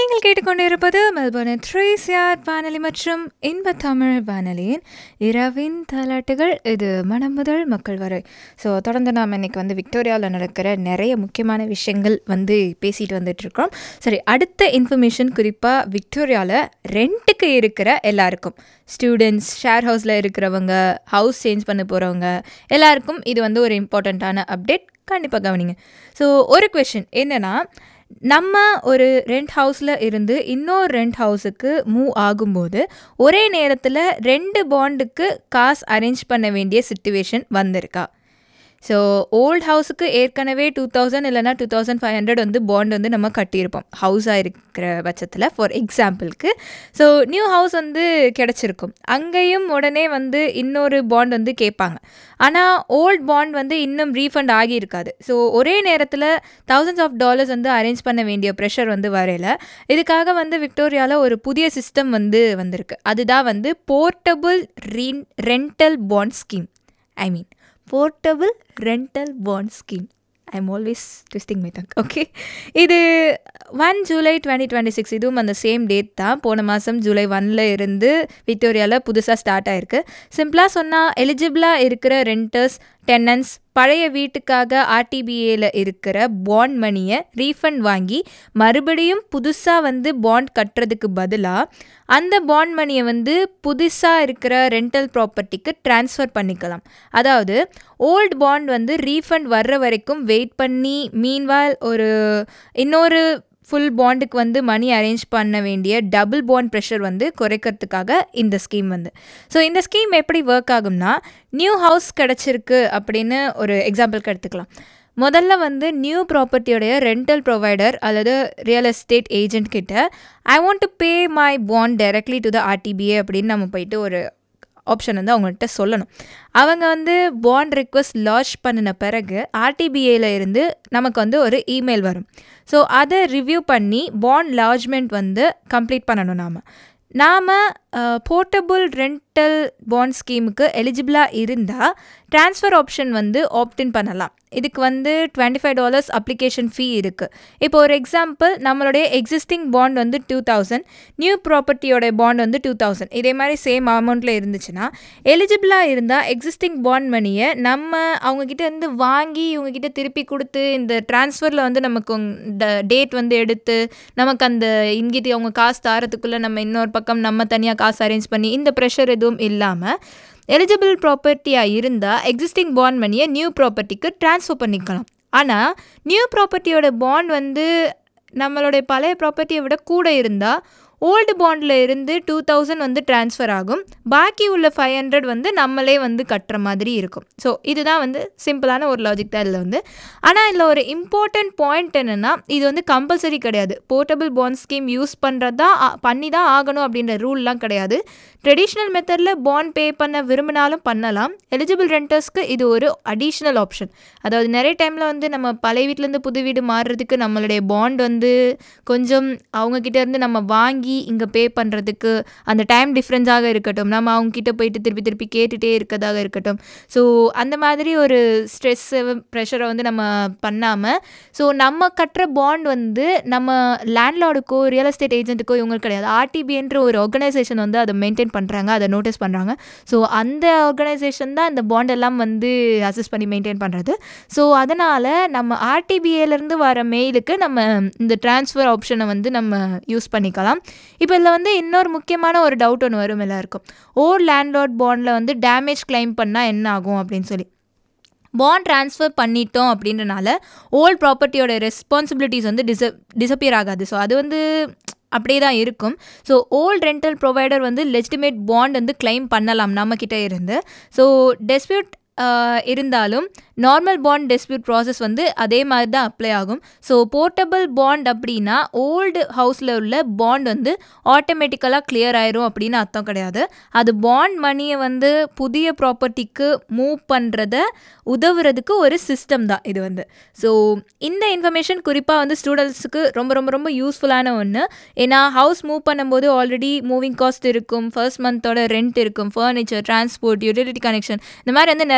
நீங்கள் கேட்டுக்கொண்டிருப்பது மெல்பர்னின் த்ரீசியார் வானொலி மற்றும் இன்ப தமிழ் வானொலியின் இரவின் தாலாட்டுகள் இது மனம் முதல் மக்கள் வரை ஸோ தொடர்ந்து நாம் இன்னைக்கு வந்து விக்டோரியாவில் நடக்கிற நிறைய முக்கியமான விஷயங்கள் வந்து பேசிட்டு வந்துட்டு இருக்கோம் சரி அடுத்த இன்ஃபர்மேஷன் குறிப்பாக விக்டோரியாவில் ரெண்ட்டுக்கு இருக்கிற எல்லாருக்கும் ஸ்டூடெண்ட்ஸ் ஷேர் ஹவுஸில் இருக்கிறவங்க ஹவுஸ் சேஞ்ச் பண்ண போகிறவங்க எல்லாருக்கும் இது வந்து ஒரு இம்பார்ட்டண்ட்டான அப்டேட் கண்டிப்பாக கவனிங்க ஸோ ஒரு கொஷின் என்னென்னா நம்ம ஒரு ரெண்ட் ஹவுஸில் இருந்து இன்னொரு ரெண்ட் ஹவுஸுக்கு மூவ் ஆகும்போது ஒரே நேரத்தில் ரெண்டு பாண்டுக்கு காசு அரேஞ்ச் பண்ண வேண்டிய சுச்சுவேஷன் வந்திருக்கா ஸோ ஓல்ட் ஹவுஸுக்கு ஏற்கனவே டூ தௌசண்ட் இல்லைனா டூ தௌசண்ட் ஃபைவ் ஹண்ட்ரட் வந்து பாண்ட் வந்து நம்ம கட்டியிருப்போம் ஹவுஸாக இருக்கிற பட்சத்தில் ஃபார் எக்ஸாம்பிளுக்கு ஸோ நியூ ஹவுஸ் வந்து கிடச்சிருக்கும் அங்கேயும் உடனே வந்து இன்னொரு பாண்ட் வந்து கேட்பாங்க ஆனால் ஓல்ட் பாண்ட் வந்து இன்னும் ரீஃபண்ட் ஆகியிருக்காது ஸோ ஒரே நேரத்தில் தௌசண்ட்ஸ் ஆஃப் டாலர்ஸ் வந்து அரேஞ்ச் பண்ண வேண்டிய ப்ரெஷர் வந்து வரையில இதுக்காக வந்து விக்டோரியாவில் ஒரு புதிய சிஸ்டம் வந்து வந்திருக்கு அதுதான் வந்து போர்ட்டபுள் ரீன் rental bond scheme I mean portable rental bond scheme I am always twisting my tongue okay இது one July twenty twenty six இதுவும் அந்த சேம் டேட் தான் போன மாதம் ஜூலை ஒனில் இருந்து விக்டோரியாவில் புதுசாக ஸ்டார்ட் ஆயிருக்கு சிம்பிளாக சொன்னால் எலிஜிபிளாக இருக்கிற ரெண்டர்ஸ் டென்னன்ஸ் பழைய வீட்டுக்காக ஆர்டிபிஏல இருக்கிற பாண்ட் மணியை ரீஃபண்ட் வாங்கி மறுபடியும் புதுசாக வந்து பாண்ட் கட்டுறதுக்கு பதிலாக அந்த பாண்ட் மணியை வந்து புதுசாக இருக்கிற ரெண்டல் ப்ராப்பர்ட்டிக்கு ட்ரான்ஸ்ஃபர் பண்ணிக்கலாம் அதாவது ஓல்டு பாண்ட் வந்து ரீஃபண்ட் வர்ற வரைக்கும் வெயிட் பண்ணி மீன்வால் ஒரு இன்னொரு ஃபுல் பாண்டுக்கு வந்து மணி அரேஞ்ச் பண்ண வேண்டிய டபுள் பாண்ட் ப்ரெஷர் வந்து குறைக்கிறதுக்காக இந்த ஸ்கீம் வந்து ஸோ இந்த ஸ்கீம் எப்படி ஒர்க் ஆகும்னா நியூ ஹவுஸ் கிடச்சிருக்கு அப்படின்னு ஒரு எக்ஸாம்பிளுக்கு எடுத்துக்கலாம் முதல்ல வந்து நியூ ப்ராப்பர்ட்டியோடைய ரெண்டல் ப்ரொவைடர் அல்லது ரியல் எஸ்டேட் ஏஜென்ட் கிட்ட I want to pay my bond directly to the RTBA அப்படின்னு நம்ம போயிட்டு ஒரு ஆப்ஷன் வந்து அவங்கள்ட்ட சொல்லணும் அவங்க வந்து பாண்ட் ரிக்வஸ்ட் லான்ச் பண்ணின பிறகு ஆர்டிபிஏல இருந்து நமக்கு வந்து ஒரு இமெயில் வரும் ஸோ அதை ரிவ்யூ பண்ணி பாண்ட் லாட்ஜ்மெண்ட் வந்து கம்ப்ளீட் பண்ணணும் நாம் நாம் போர்ட்டபுள் ரெண்டல் பாண்ட் ஸ்கீமுக்கு எலிஜிபிளாக இருந்தால் ட்ரான்ஸ்ஃபர் ஆப்ஷன் வந்து ஆப்டின் பண்ணலாம் இதுக்கு வந்து twenty five dollars application fee இருக்குது இப்போ ஒரு எக்ஸாம்பிள் நம்மளுடைய எக்ஸிஸ்டிங் பாண்ட் வந்து டூ தௌசண்ட் நியூ ப்ராப்பர்ட்டியோட பாண்ட் வந்து டூ தௌசண்ட் இதே மாதிரி சேம் அமௌண்ட்டில் இருந்துச்சுன்னா எலிஜிபிளாக இருந்தால் எக்ஸிஸ்டிங் பாண்ட் மணியை நம்ம அவங்கக்கிட்ட இருந்து வாங்கி இவங்கக்கிட்ட திருப்பி கொடுத்து இந்த ட்ரான்ஸ்ஃபரில் வந்து நமக்கு இந்த டேட் வந்து எடுத்து நமக்கு அந்த இங்கிட்டு அவங்க காசு தாரத்துக்குள்ளே நம்ம இன்னொரு பக்கம் நம்ம தனியாக காசு அரேஞ்ச் பண்ணி இந்த ப்ரெஷர் எதுவும் இல்லாமல் எலிஜிபிள் ப்ராப்பர்ட்டியாக இருந்தால் எக்ஸிஸ்டிங் பாண்ட் மணியை நியூ ப்ராப்பர்ட்டிக்கு ட்ரான்ஸ்ஃபர் பண்ணிக்கலாம் ஆனால் நியூ ப்ராப்பர்ட்டியோட பாண்ட் வந்து நம்மளுடைய பழைய ப்ராப்பர்ட்டியை விட கூட இருந்தால் ஓல்டு பாண்டில் இருந்து டூ தௌசண்ட் வந்து ட்ரான்ஸ்ஃபர் ஆகும் பாக்கி உள்ள ஃபைவ் ஹண்ட்ரட் வந்து நம்மளே வந்து கட்டுற மாதிரி இருக்கும் ஸோ இதுதான் வந்து சிம்பிளான ஒரு லாஜிக் தான் இதில் வந்து ஆனால் இதில் ஒரு இம்பார்ட்டண்ட் பாயிண்ட் என்னென்னா இது வந்து கம்பல்சரி கிடையாது போர்ட்டபிள் பாண்ட் ஸ்கீம் யூஸ் பண்ணுறது தான் பண்ணி தான் ஆகணும் அப்படின்ற ரூல்லாம் கிடையாது ட்ரெடிஷ்னல் மெத்தடில் பாண்ட் பே பண்ண விரும்பினாலும் பண்ணலாம் எலிஜிபிள் ரெண்டர்ஸ்க்கு இது ஒரு அடிஷ்னல் ஆப்ஷன் அதாவது நிறைய டைமில் வந்து நம்ம பழைய வீட்டிலேருந்து புது வீடு மாறுறதுக்கு நம்மளுடைய பாண்ட் வந்து கொஞ்சம் அவங்கக்கிட்ட இருந்து நம்ம வாங்கி இங்கே பே பண்ணுறதுக்கு அந்த டைம் டிஃப்ரென்ஸாக இருக்கட்டும் நம்ம அவங்கக்கிட்ட போயிட்டு திருப்பி திருப்பி கேட்டுகிட்டே இருக்கிறதாக இருக்கட்டும் ஸோ அந்த மாதிரி ஒரு ஸ்ட்ரெஸ் ப்ரெஷரை வந்து நம்ம பண்ணாமல் ஸோ நம்ம கட்டுற பாண்ட் வந்து நம்ம லேண்ட்லார்டுக்கோ ரியல் எஸ்டேட் ஏஜென்ட்டுக்கோ இவங்களுக்கு கிடையாது ஆர்டிபின்ற ஒரு ஆர்கனைசேஷன் வந்து அதை மெயின்டைன் பண்ணுறாங்க அதை நோட்டீஸ் பண்ணுறாங்க ஸோ அந்த ஆர்கனைசேஷன் தான் இந்த பாண்ட் எல்லாம் வந்து அசஸ் பண்ணி மெயின்டைன் பண்ணுறது ஸோ அதனால் நம்ம ஆர்டிபிஏலேருந்து வர மெயிலுக்கு நம்ம இந்த ட்ரான்ஸ்ஃபர் ஆப்ஷனை வந்து நம்ம யூஸ் பண்ணிக்கலாம் இப்போ இதில் வந்து இன்னொரு முக்கியமான ஒரு டவுட் ஒன்று வரும் எல்லாருக்கும் ஓல்ட் லேண்ட்லார்ட் பாண்டில் வந்து டேமேஜ் கிளைம் பண்ணால் என்ன ஆகும் அப்படின்னு சொல்லி பாண்ட் ட்ரான்ஸ்ஃபர் பண்ணிட்டோம் அப்படின்றனால ஓல்ட் ப்ராப்பர்ட்டியோட ரெஸ்பான்சிபிலிட்டிஸ் வந்து டிச டிசப்பியர் ஆகாது ஸோ அது வந்து அப்படியே தான் இருக்கும் ஸோ ஓல்ட் ரெண்டல் ப்ரொவைடர் வந்து லெஜிட்டிமேட் பாண்ட் வந்து கிளைம் பண்ணலாம் நம்மக்கிட்ட இருந்து ஸோ டெஸ்பியூட் இருந்தாலும் நார்மல் பாண்ட் டிஸ்பியூட் ப்ராசஸ் வந்து அதே மாதிரி தான் அப்ளை ஆகும் ஸோ போர்ட்டபிள் பாண்ட் அப்படின்னா ஓல்டு ஹவுஸில் உள்ள பாண்ட் வந்து ஆட்டோமேட்டிக்கலாக கிளியர் ஆயிரும் அப்படின்னு அர்த்தம் கிடையாது அது பாண்ட் மணியை வந்து புதிய ப்ராப்பர்ட்டிக்கு மூவ் பண்ணுறத உதவுறதுக்கு ஒரு சிஸ்டம் தான் இது வந்து ஸோ இந்த இன்ஃபர்மேஷன் குறிப்பாக வந்து ஸ்டூடெண்ட்ஸுக்கு ரொம்ப ரொம்ப ரொம்ப யூஸ்ஃபுல்லான ஒன்று ஏன்னா ஹவுஸ் மூவ் பண்ணும்போது ஆல்ரெடி மூவிங் காஸ்ட் இருக்கும் ஃபர்ஸ்ட் மந்தோட ரெண்ட் இருக்கும் ஃபர்னிச்சர் டிரான்ஸ்போர்ட் யூட்டிலிட்டி கனெக்ஷன் இந்த மாதிரி வந்து நிறைய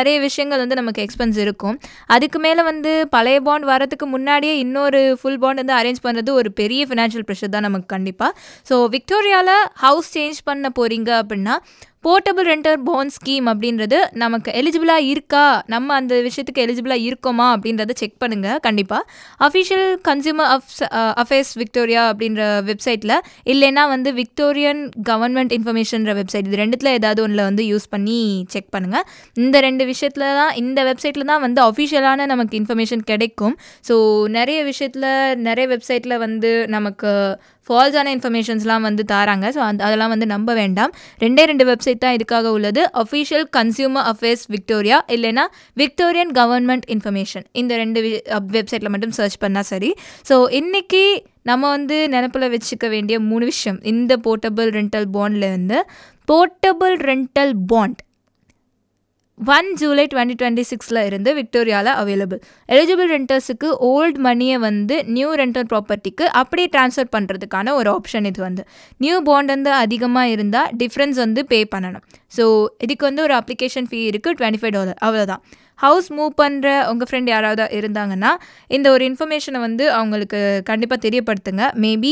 நிறைய விஷயங்கள் வந்து நமக்கு எக்ஸ்பென்ஸ் இருக்கும் அதுக்கு மேலே வந்து பழைய பாண்ட் வரதுக்கு முன்னாடியே இன்னொரு ஃபுல் பாண்ட் வந்து அரேஞ்ச் பண்ணுறது ஒரு பெரிய ஃபினான்ஷியல் ப்ரெஷர் தான் நமக்கு கண்டிப்பாக ஸோ விக்டோரியாவில் ஹவுஸ் சேஞ்ச் பண்ண போகிறீங்க அப்படின்னா போர்ட்டபிள் ரெண்டர் பாண்ட் ஸ்கீம் அப்படின்றது நமக்கு எலிஜிபிளாக இருக்கா நம்ம அந்த விஷயத்துக்கு எலிஜிபிளாக இருக்கோமா அப்படின்றத செக் பண்ணுங்கள் கண்டிப்பாக அஃபிஷியல் கன்சியூமர் அஃப் அஃபேர்ஸ் விக்டோரியா அப்படின்ற வெப்சைட்டில் இல்லைன்னா வந்து விக்டோரியன் கவர்மெண்ட் இன்ஃபர்மேஷன்ற வெப்சைட் இது ரெண்டுத்தில் ஏதாவது ஒன்றில் வந்து யூஸ் பண்ணி செக் பண்ணுங்கள் இந்த ரெண்டு விஷயத்தில் தான் இந்த வெப்சைட்டில் தான் வந்து அஃபிஷியலான நமக்கு இன்ஃபர்மேஷன் கிடைக்கும் ஸோ நிறைய விஷயத்தில் நிறைய வெப்சைட்டில் வந்து நமக்கு ஃபால்ஸான இன்ஃபர்மேஷன்ஸ்லாம் வந்து தராங்க ஸோ அந்த அதெல்லாம் வந்து நம்ப வேண்டாம் ரெண்டே ரெண்டு வெப்சைட் தான் இதுக்காக உள்ளது அஃபிஷியல் கன்சியூமர் அஃபேர்ஸ் விக்டோரியா இல்லைனா விக்டோரியன் கவர்மெண்ட் இன்ஃபர்மேஷன் இந்த ரெண்டு வெப்சைட்டில் மட்டும் சர்ச் பண்ணால் சரி ஸோ இன்றைக்கி நம்ம வந்து நினப்பில் வச்சுக்க வேண்டிய மூணு விஷயம் இந்த போர்ட்டபிள் ரெண்டல் பாண்ட்லேருந்து portable rental bond one July twenty twenty சிக்ஸில் இருந்து விக்டோரியாவில் அவைலபிள் எலிஜிபிள் ரெண்டர்ஸுக்கு ஓல்டு மணியை வந்து நியூ ரெண்டல் ப்ராப்பர்ட்டிக்கு அப்படியே ட்ரான்ஸ்ஃபர் பண்ணுறதுக்கான ஒரு ஆப்ஷன் இது வந்து நியூ பாண்ட் வந்து அதிகமாக இருந்தால் டிஃப்ரென்ஸ் வந்து பே பண்ணணும் ஸோ இதுக்கு வந்து ஒரு அப்ளிகேஷன் ஃபீ இருக்குது டுவெண்ட்டி ஃபைவ் டாலர் அவ்வளோதான் ஹவுஸ் மூவ் பண்ணுற உங்கள் ஃப்ரெண்ட் யாராவது இருந்தாங்கன்னா இந்த ஒரு இன்ஃபர்மேஷனை வந்து அவங்களுக்கு கண்டிப்பாக தெரியப்படுத்துங்க மேபி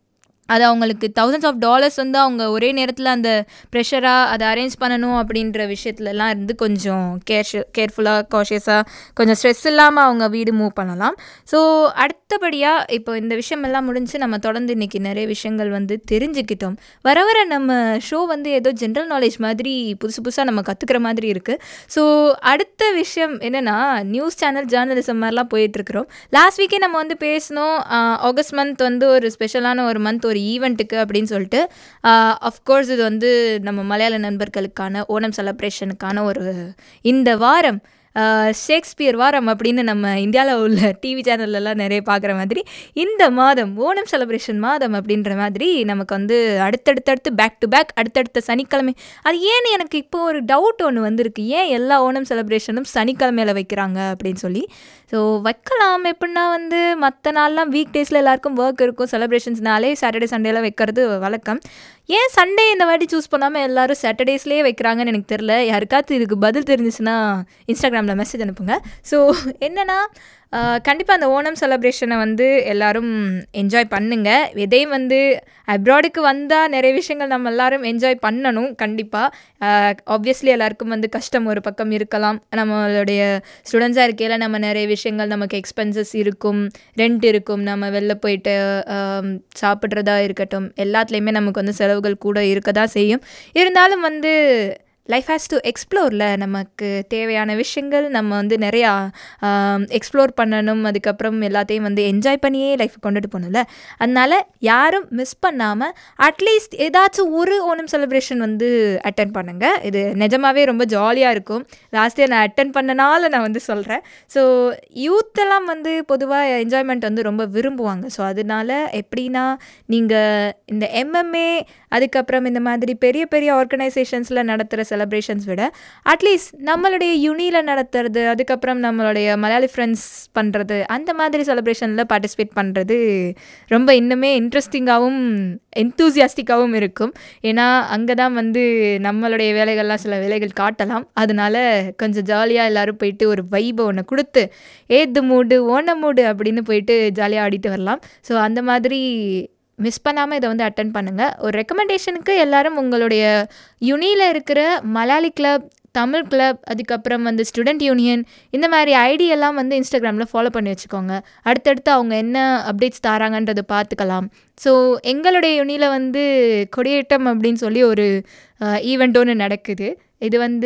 அது அவங்களுக்கு தௌசண்ட்ஸ் ஆஃப் டாலர்ஸ் வந்து அவங்க ஒரே நேரத்தில் அந்த ப்ரெஷராக அதை அரேஞ்ச் பண்ணணும் அப்படின்ற விஷயத்துலலாம் இருந்து கொஞ்சம் கேர்ஷு கேர்ஃபுல்லாக காஷியஸாக கொஞ்சம் ஸ்ட்ரெஸ் இல்லாமல் அவங்க வீடு மூவ் பண்ணலாம் ஸோ அடுத்தபடியாக இப்போ இந்த விஷயமெல்லாம் முடிஞ்சு நம்ம தொடர்ந்து இன்றைக்கி நிறைய விஷயங்கள் வந்து தெரிஞ்சுக்கிட்டோம் வர வர நம்ம ஷோ வந்து ஏதோ ஜென்ரல் நாலேஜ் மாதிரி புதுசு புதுசாக நம்ம கற்றுக்கிற மாதிரி இருக்குது ஸோ அடுத்த விஷயம் என்னென்னா நியூஸ் சேனல் ஜேர்னலிசம் மாதிரிலாம் போயிட்டுருக்குறோம் லாஸ்ட் வீக்கே நம்ம வந்து பேசினோம் ஆகஸ்ட் மந்த் வந்து ஒரு ஸ்பெஷலான ஒரு மந்த் ஒரு ஈவெண்ட்டுக்கு அப்படின்னு சொல்லிட்டு அஃப்கோர்ஸ் இது வந்து நம்ம மலையாள நண்பர்களுக்கான ஓணம் செலப்ரேஷனுக்கான ஒரு இந்த வாரம் ஷேக்ஸ்பியர் வாரம் அப்படின்னு நம்ம இந்தியாவில் உள்ள டிவி சேனல்லலாம் நிறைய பார்க்குற மாதிரி இந்த மாதம் ஓணம் செலிப்ரேஷன் மாதம் அப்படின்ற மாதிரி நமக்கு வந்து அடுத்தடுத்தடுத்து பேக் டு பேக் அடுத்தடுத்த சனிக்கிழமை அது ஏன்னு எனக்கு இப்போ ஒரு டவுட் ஒன்று வந்திருக்கு ஏன் எல்லா ஓணம் செலிப்ரேஷனும் சனிக்கிழமையில் வைக்கிறாங்க அப்படின்னு சொல்லி ஸோ வைக்கலாம் எப்படின்னா வந்து மற்ற நாள்லாம் வீக் டேஸில் எல்லாருக்கும் ஒர்க் இருக்கும் செலிப்ரேஷன்ஸ்னாலே சாட்டர்டே சண்டேலாம் வைக்கிறது வழக்கம் ஏன் சண்டே இந்த வாட்டி சூஸ் பண்ணாமல் எல்லாரும் சாட்டர்டேஸ்லேயே வைக்கிறாங்கன்னு எனக்கு தெரில யாருக்காவது இதுக்கு பதில் தெரிஞ்சிச்சுன்னா இன்ஸ்டாகிராமில் மெசேஜ் அனுப்புங்க ஸோ என்னென்னா கண்டிப்பாக அந்த ஓணம் செலப்ரேஷனை வந்து எல்லோரும் என்ஜாய் பண்ணுங்கள் எதையும் வந்து அப்ராடுக்கு வந்தால் நிறைய விஷயங்கள் நம்ம எல்லாரும் என்ஜாய் பண்ணணும் கண்டிப்பாக ஆப்வியஸ்லி எல்லாருக்கும் வந்து கஷ்டம் ஒரு பக்கம் இருக்கலாம் நம்மளுடைய ஸ்டூடெண்ட்ஸாக இருக்கையில் நம்ம நிறைய விஷயங்கள் நமக்கு எக்ஸ்பென்சஸ் இருக்கும் ரெண்ட் இருக்கும் நம்ம வெளில போயிட்டு சாப்பிட்றதா இருக்கட்டும் எல்லாத்துலேயுமே நமக்கு வந்து செலவுகள் கூட இருக்க தான் செய்யும் இருந்தாலும் வந்து லைஃப் ஹேஸ் டு எக்ஸ்ப்ளோரில் நமக்கு தேவையான விஷயங்கள் நம்ம வந்து நிறையா எக்ஸ்ப்ளோர் பண்ணணும் அதுக்கப்புறம் எல்லாத்தையும் வந்து என்ஜாய் பண்ணியே லைஃப் கொண்டுட்டு போகணும்ல அதனால் யாரும் மிஸ் பண்ணாமல் அட்லீஸ்ட் ஏதாச்சும் ஒரு ஓணம் செலிப்ரேஷன் வந்து அட்டன் பண்ணுங்கள் இது நிஜமாகவே ரொம்ப ஜாலியாக இருக்கும் லாஸ்ட் இயர் நான் அட்டன் பண்ணனால நான் வந்து சொல்கிறேன் ஸோ யூத்தெல்லாம் வந்து பொதுவாக என்ஜாய்மெண்ட் வந்து ரொம்ப விரும்புவாங்க ஸோ அதனால எப்படின்னா நீங்கள் இந்த எம்எம்ஏ அதுக்கப்புறம் இந்த மாதிரி பெரிய பெரிய ஆர்கனைசேஷன்ஸில் நடத்துகிற செலிப்ரேஷன்ஸ் விட அட்லீஸ்ட் நம்மளுடைய யுனியில் நடத்துறது அதுக்கப்புறம் நம்மளுடைய மலையாளி ஃப்ரெண்ட்ஸ் பண்ணுறது அந்த மாதிரி செலிப்ரேஷனில் பார்ட்டிசிபேட் பண்ணுறது ரொம்ப இன்னுமே இன்ட்ரெஸ்டிங்காகவும் என்தூசியாஸ்டிக்காகவும் இருக்கும் ஏன்னா அங்கே தான் வந்து நம்மளுடைய வேலைகள்லாம் சில வேலைகள் காட்டலாம் அதனால கொஞ்சம் ஜாலியாக எல்லோரும் போயிட்டு ஒரு வைபை ஒன்று கொடுத்து ஏது மூடு ஓன மூடு அப்படின்னு போயிட்டு ஜாலியாக ஆடிட்டு வரலாம் ஸோ அந்த மாதிரி மிஸ் பண்ணாமல் இதை வந்து அட்டன் பண்ணுங்கள் ஒரு ரெக்கமெண்டேஷனுக்கு எல்லோரும் உங்களுடைய யுனியில் இருக்கிற மலையாளி கிளப் தமிழ் கிளப் அதுக்கப்புறம் வந்து ஸ்டூடெண்ட் யூனியன் இந்த மாதிரி ஐடி எல்லாம் வந்து இன்ஸ்டாகிராமில் ஃபாலோ பண்ணி வச்சுக்கோங்க அடுத்தடுத்து அவங்க என்ன அப்டேட்ஸ் தராங்கன்றதை பார்த்துக்கலாம் ஸோ எங்களுடைய யுனியில் வந்து கொடியேட்டம் அப்படின்னு சொல்லி ஒரு ஈவெண்ட் ஒன்று நடக்குது இது வந்து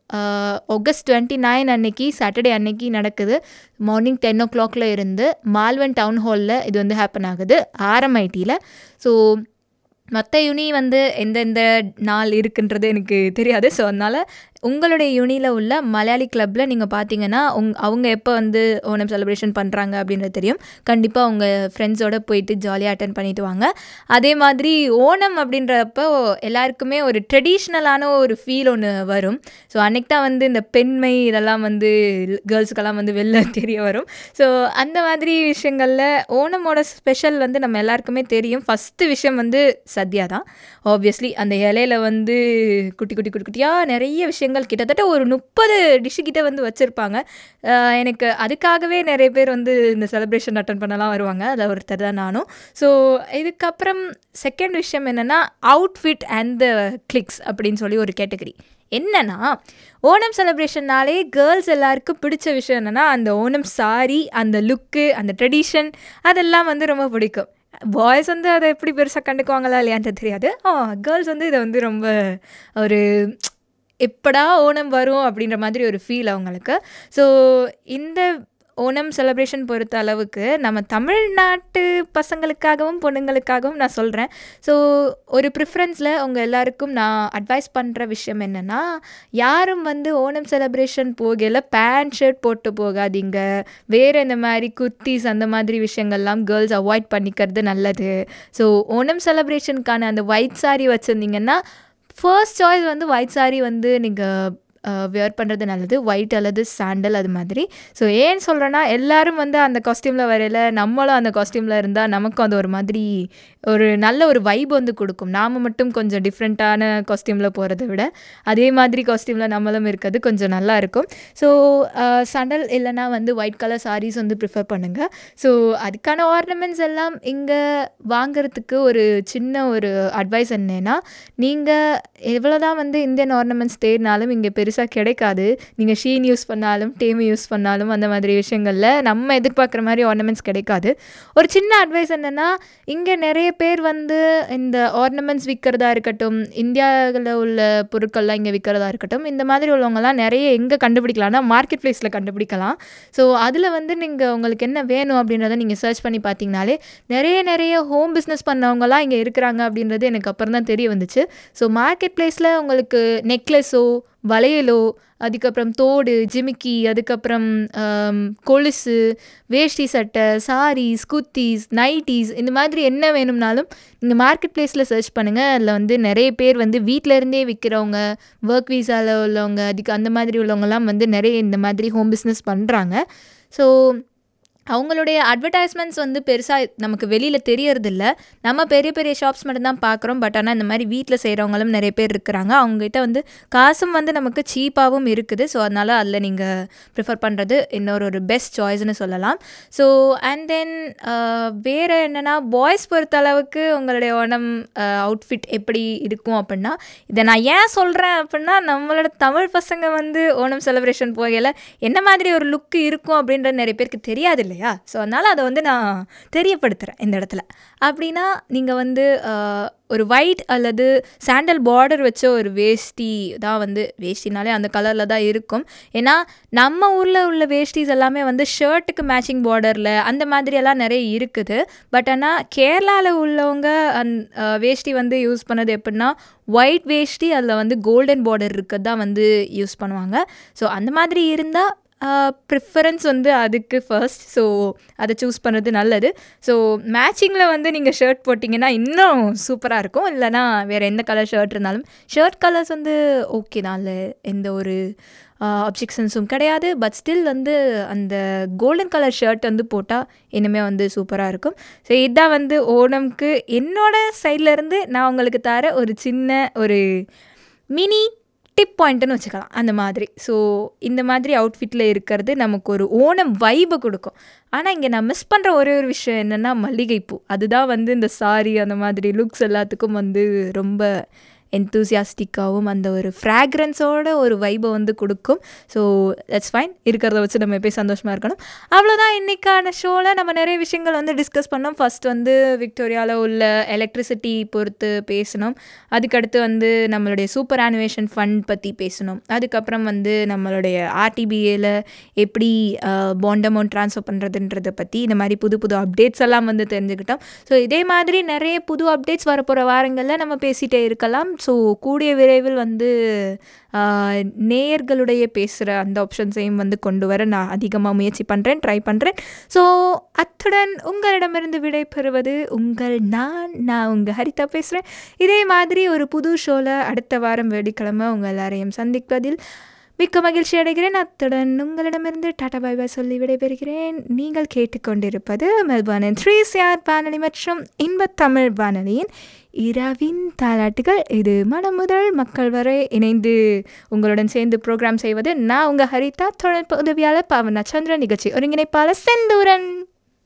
ஆகஸ்ட் டுவெண்ட்டி நைன் அன்னைக்கு சாட்டர்டே அன்னைக்கு நடக்குது மார்னிங் டென் ஓ கிளாக்ல இருந்து மால்வன் டவுன் ஹாலில் இது வந்து ஹேப்பன் ஆகுது ஆர்எம்ஐடியில் ஸோ மற்ற யுனி வந்து எந்தெந்த நாள் இருக்குன்றது எனக்கு தெரியாது ஸோ அதனால் உங்களுடைய யூனியில் உள்ள மலையாளி கிளப்பில் நீங்கள் பார்த்தீங்கன்னா உங் அவங்க எப்போ வந்து ஓணம் செலிப்ரேஷன் பண்ணுறாங்க அப்படின்றது தெரியும் கண்டிப்பாக உங்கள் ஃப்ரெண்ட்ஸோடு போயிட்டு ஜாலியாக அட்டன் பண்ணிட்டு வாங்க அதே மாதிரி ஓணம் அப்படின்றப்போ எல்லாருக்குமே ஒரு ட்ரெடிஷ்னலான ஒரு ஃபீல் ஒன்று வரும் ஸோ அன்றைக்கி தான் வந்து இந்த பெண்மை இதெல்லாம் வந்து கேர்ள்ஸுக்கெல்லாம் வந்து வெளில தெரிய வரும் ஸோ அந்த மாதிரி விஷயங்களில் ஓணமோட ஸ்பெஷல் வந்து நம்ம எல்லாருக்குமே தெரியும் ஃபஸ்ட்டு விஷயம் வந்து சத்யா தான் ஆப்வியஸ்லி அந்த இலையில வந்து குட்டி குட்டி குட்டி குட்டியாக நிறைய விஷயங்கள் விஷயங்கள் கிட்டத்தட்ட ஒரு முப்பது டிஷ்ஷு கிட்ட வந்து வச்சுருப்பாங்க எனக்கு அதுக்காகவே நிறைய பேர் வந்து இந்த செலிப்ரேஷன் அட்டன் பண்ணலாம் வருவாங்க அதில் ஒருத்தர் தான் நானும் ஸோ இதுக்கப்புறம் செகண்ட் விஷயம் என்னென்னா அவுட்ஃபிட் அண்ட் த கிளிக்ஸ் அப்படின்னு சொல்லி ஒரு கேட்டகரி என்னன்னா ஓணம் செலிப்ரேஷன்னாலே கேர்ள்ஸ் எல்லாருக்கும் பிடிச்ச விஷயம் என்னென்னா அந்த ஓணம் சாரி அந்த லுக்கு அந்த ட்ரெடிஷன் அதெல்லாம் வந்து ரொம்ப பிடிக்கும் பாய்ஸ் வந்து அதை எப்படி பெருசாக கண்டுக்குவாங்களா இல்லையான்ட்டு தெரியாது ஆ கேர்ள்ஸ் வந்து இதை வந்து ரொம்ப ஒரு எப்படா ஓணம் வரும் அப்படின்ற மாதிரி ஒரு ஃபீல் அவங்களுக்கு ஸோ இந்த ஓணம் செலிப்ரேஷன் பொறுத்த அளவுக்கு நம்ம தமிழ்நாட்டு பசங்களுக்காகவும் பொண்ணுங்களுக்காகவும் நான் சொல்கிறேன் ஸோ ஒரு ப்ரிஃபரன்ஸில் உங்கள் எல்லாருக்கும் நான் அட்வைஸ் பண்ணுற விஷயம் என்னென்னா யாரும் வந்து ஓணம் செலிப்ரேஷன் போகல பேண்ட் ஷர்ட் போட்டு போகாதீங்க வேறு இந்த மாதிரி குர்த்திஸ் அந்த மாதிரி விஷயங்கள்லாம் கேர்ள்ஸ் அவாய்ட் பண்ணிக்கிறது நல்லது ஸோ ஓணம் செலிப்ரேஷனுக்கான அந்த ஒயிட் சாரி வச்சுருந்தீங்கன்னா ஃபர்ஸ்ட் சாய்ஸ் வந்து ஒயிட் சாரி வந்து நீங்கள் வியர் பண்ணுறது நல்லது ஒயிட் அல்லது சாண்டல் அது மாதிரி ஸோ ஏன் சொல்கிறேன்னா எல்லோரும் வந்து அந்த காஸ்டியூமில் வரையில் நம்மளும் அந்த காஸ்டியூமில் இருந்தால் நமக்கும் அது ஒரு மாதிரி ஒரு நல்ல ஒரு வைப் வந்து கொடுக்கும் நாம் மட்டும் கொஞ்சம் டிஃப்ரெண்ட்டான காஸ்டியூமில் போகிறத விட அதே மாதிரி காஸ்டியூமில் நம்மளும் இருக்கிறது கொஞ்சம் நல்லா இருக்கும் ஸோ சண்டல் இல்லைனா வந்து ஒயிட் கலர் சாரீஸ் வந்து ப்ரிஃபர் பண்ணுங்கள் ஸோ அதுக்கான ஆர்னமெண்ட்ஸ் எல்லாம் இங்கே வாங்குறதுக்கு ஒரு சின்ன ஒரு அட்வைஸ் என்னன்னா நீங்கள் எவ்வளோ தான் வந்து இந்தியன் ஆர்னமெண்ட்ஸ் தேடினாலும் இங்கே பெருசாக கிடைக்காது நீங்கள் ஷீன் யூஸ் பண்ணாலும் டேமி யூஸ் பண்ணாலும் அந்த மாதிரி விஷயங்களில் நம்ம எதிர்பார்க்குற மாதிரி ஆர்னமெண்ட்ஸ் கிடைக்காது ஒரு சின்ன அட்வைஸ் என்னென்னா இங்கே நிறைய பேர் வந்து இந்த ஆர்னமெண்ட்ஸ் விற்கிறதா இருக்கட்டும் இந்தியாவில் உள்ள பொருட்கள்லாம் இங்கே விற்கிறதா இருக்கட்டும் இந்த மாதிரி உள்ளவங்கலாம் நிறைய எங்கே கண்டுபிடிக்கலாம்னா மார்க்கெட் ப்ளேஸில் கண்டுபிடிக்கலாம் ஸோ அதில் வந்து நீங்கள் உங்களுக்கு என்ன வேணும் அப்படின்றத நீங்கள் சர்ச் பண்ணி பார்த்தீங்கனாலே நிறைய நிறைய ஹோம் பிஸ்னஸ் பண்ணவங்கலாம் இங்கே இருக்கிறாங்க அப்படின்றது எனக்கு அப்புறம் தான் தெரிய வந்துச்சு ஸோ மார்க்கெட் ப்ளேஸில் உங்களுக்கு நெக்லஸோ வளையலோ அதுக்கப்புறம் தோடு ஜிமிக்கி அதுக்கப்புறம் கொலுசு வேஷ்டி சட்டை சாரீஸ் குர்த்திஸ் நைட்டிஸ் இந்த மாதிரி என்ன வேணும்னாலும் நீங்கள் மார்க்கெட் ப்ளேஸில் சர்ச் பண்ணுங்கள் அதில் வந்து நிறைய பேர் வந்து வீட்டில் இருந்தே விற்கிறவங்க ஒர்க் வீசாவில் உள்ளவங்க அதுக்கு அந்த மாதிரி உள்ளவங்கலாம் வந்து நிறைய இந்த மாதிரி ஹோம் பிஸ்னஸ் பண்ணுறாங்க ஸோ அவங்களுடைய அட்வர்டைஸ்மெண்ட்ஸ் வந்து பெருசாக நமக்கு வெளியில் தெரியறதில்ல நம்ம பெரிய பெரிய ஷாப்ஸ் மட்டும்தான் பார்க்குறோம் பட் ஆனால் இந்த மாதிரி வீட்டில் செய்கிறவங்களும் நிறைய பேர் இருக்கிறாங்க அவங்ககிட்ட வந்து காசும் வந்து நமக்கு சீப்பாகவும் இருக்குது ஸோ அதனால் அதில் நீங்கள் ப்ரிஃபர் பண்ணுறது இன்னொரு ஒரு பெஸ்ட் சாய்ஸ்னு சொல்லலாம் ஸோ அண்ட் தென் வேறு என்னென்னா பாய்ஸ் பொறுத்த அளவுக்கு உங்களுடைய ஓணம் அவுட்ஃபிட் எப்படி இருக்கும் அப்படின்னா இதை நான் ஏன் சொல்கிறேன் அப்படின்னா நம்மளோட தமிழ் பசங்க வந்து ஓணம் செலிப்ரேஷன் போகையில் என்ன மாதிரி ஒரு லுக்கு இருக்கும் அப்படின்றது நிறைய பேருக்கு தெரியாது இல்லையா ஸோ அதனால் அதை வந்து நான் தெரியப்படுத்துகிறேன் இந்த இடத்துல அப்படின்னா நீங்கள் வந்து ஒரு ஒயிட் அல்லது சாண்டல் பார்டர் வச்ச ஒரு வேஷ்டி தான் வந்து வேஷ்டினாலே அந்த கலரில் தான் இருக்கும் ஏன்னா நம்ம ஊரில் உள்ள வேஷ்டிஸ் எல்லாமே வந்து ஷர்ட்டுக்கு மேட்சிங் பார்டரில் அந்த மாதிரியெல்லாம் நிறைய இருக்குது பட் ஆனால் கேரளாவில் உள்ளவங்க அந் வேஷ்டி வந்து யூஸ் பண்ணது எப்படின்னா ஒயிட் வேஷ்டி அதில் வந்து கோல்டன் பார்டர் இருக்கிறது தான் வந்து யூஸ் பண்ணுவாங்க ஸோ அந்த மாதிரி இருந்தால் ப்ரிஃபரன்ஸ் வந்து அதுக்கு ஃபர்ஸ்ட் ஸோ அதை சூஸ் பண்ணுறது நல்லது ஸோ மேட்சிங்கில் வந்து நீங்கள் ஷர்ட் போட்டிங்கன்னா இன்னும் சூப்பராக இருக்கும் இல்லைனா வேறு எந்த கலர் ஷர்ட் இருந்தாலும் ஷர்ட் கலர்ஸ் வந்து ஓகே தான் இல்லை எந்த ஒரு அப்ஜெக்ஷன்ஸும் கிடையாது பட் ஸ்டில் வந்து அந்த கோல்டன் கலர் ஷர்ட் வந்து போட்டால் இனிமேல் வந்து சூப்பராக இருக்கும் ஸோ இதுதான் வந்து ஓணம்க்கு என்னோடய சைட்லேருந்து நான் உங்களுக்கு தர ஒரு சின்ன ஒரு மினி டிப் பாயிண்ட்டுன்னு வச்சுக்கலாம் அந்த மாதிரி ஸோ இந்த மாதிரி அவுட்ஃபிட்டில் இருக்கிறது நமக்கு ஒரு ஓணம் வைபை கொடுக்கும் ஆனால் இங்கே நான் மிஸ் பண்ணுற ஒரே ஒரு விஷயம் என்னென்னா மல்லிகைப்பூ அதுதான் வந்து இந்த சாரி அந்த மாதிரி லுக்ஸ் எல்லாத்துக்கும் வந்து ரொம்ப என்தூசியாஸ்டிக்காகவும் அந்த ஒரு ஃப்ராக்ரன்ஸோட ஒரு வைபை வந்து கொடுக்கும் ஸோ தட்ஸ் ஃபைன் இருக்கிறத வச்சு நம்ம எப்போயும் சந்தோஷமாக இருக்கணும் அவ்வளோதான் இன்றைக்கான ஷோவில் நம்ம நிறைய விஷயங்கள் வந்து டிஸ்கஸ் பண்ணோம் ஃபஸ்ட் வந்து விக்டோரியாவில் உள்ள எலக்ட்ரிசிட்டி பொறுத்து பேசணும் அதுக்கடுத்து வந்து நம்மளுடைய சூப்பர் ஆனிவேஷன் ஃபண்ட் பற்றி பேசணும் அதுக்கப்புறம் வந்து நம்மளுடைய ஆர்டிபிஏல எப்படி பாண்ட் அமௌண்ட் ட்ரான்ஸ்ஃபர் பண்ணுறதுன்றதை பற்றி இந்த மாதிரி புது புது அப்டேட்ஸ் எல்லாம் வந்து தெரிஞ்சுக்கிட்டோம் ஸோ இதே மாதிரி நிறைய புது அப்டேட்ஸ் வரப்போகிற வாரங்களில் நம்ம பேசிகிட்டே இருக்கலாம் ஸோ கூடிய விரைவில் வந்து நேயர்களுடைய பேசுகிற அந்த ஆப்ஷன்ஸையும் வந்து கொண்டு வர நான் அதிகமாக முயற்சி பண்ணுறேன் ட்ரை பண்ணுறேன் ஸோ அத்துடன் உங்களிடமிருந்து விடை பெறுவது உங்கள் நான் நான் உங்கள் ஹரிதா பேசுகிறேன் இதே மாதிரி ஒரு புது ஷோவில் அடுத்த வாரம் வெள்ளிக்கிழமை உங்கள் எல்லாரையும் சந்திப்பதில் மிக்க மகிழ்ச்சி அடைகிறேன் அத்துடன் உங்களிடமிருந்து டாடா பாய் பாய் சொல்லி விடைபெறுகிறேன் நீங்கள் கேட்டுக்கொண்டிருப்பது மெல்பர்னின் த்ரீ சிஆர் வானொலி மற்றும் இன்பத் தமிழ் வானொலியின் இரவின் தாலாட்டுகள் இது மனம் முதல் மக்கள் வரை இணைந்து உங்களுடன் சேர்ந்து ப்ரோக்ராம் செய்வது நான் உங்கள் ஹரிதா தொழில்நுட்ப உதவியாளர் பாவனா சந்திரன் நிகழ்ச்சி ஒருங்கிணைப்பாளர் செந்தூரன்